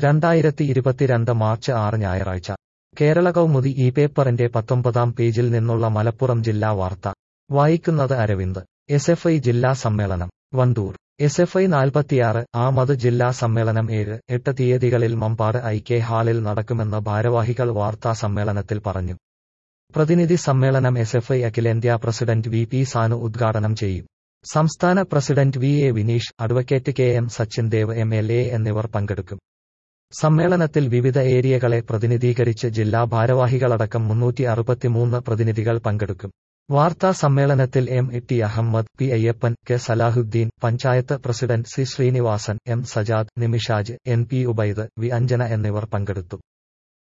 രണ്ടായിരത്തി ഇരുപത്തിരണ്ട് മാർച്ച് ആറ് ഞായറാഴ്ച കേരള കൗമുദി ഈ പേപ്പറിന്റെ പത്തൊമ്പതാം പേജിൽ നിന്നുള്ള മലപ്പുറം ജില്ലാ വാർത്ത വായിക്കുന്നത് അരവിന്ദ് എസ് എഫ് ഐ ജില്ലാ സമ്മേളനം വണ്ടൂർ എസ് എഫ് ഐ നാൽപ്പത്തിയാറ് ആമത് ജില്ലാ സമ്മേളനം ഏഴ് എട്ട് തീയതികളിൽ മമ്പാട് ഐ കെ ഹാളിൽ നടക്കുമെന്ന് ഭാരവാഹികൾ വാർത്താ സമ്മേളനത്തിൽ പറഞ്ഞു പ്രതിനിധി സമ്മേളനം എസ് എഫ് ഐ അഖിലേന്ത്യാ പ്രസിഡന്റ് വി പി സാനു ഉദ്ഘാടനം ചെയ്യും സംസ്ഥാന president V A Vineesh advocate K M Sachin Dev M L A എന്നിവർ പങ്കെടുക്കും സമ്മേളനത്തിൽ വിവിധ ഏരിയകളെ പ്രതിനിധീകരിച്ച് ജില്ലാ ഭാരവാഹികളടക്കം മുന്നൂറ്റി അറുപത്തിമൂന്ന് പ്രതിനിധികൾ പങ്കെടുക്കും വാർത്താ സമ്മേളനത്തിൽ M E T Ahammed P Ayyappan K Salahuddin panchayat president C Sreenivasan M Sajad Nimishaj N P Ubaid V Anjana എന്നിവർ പങ്കെടുത്തു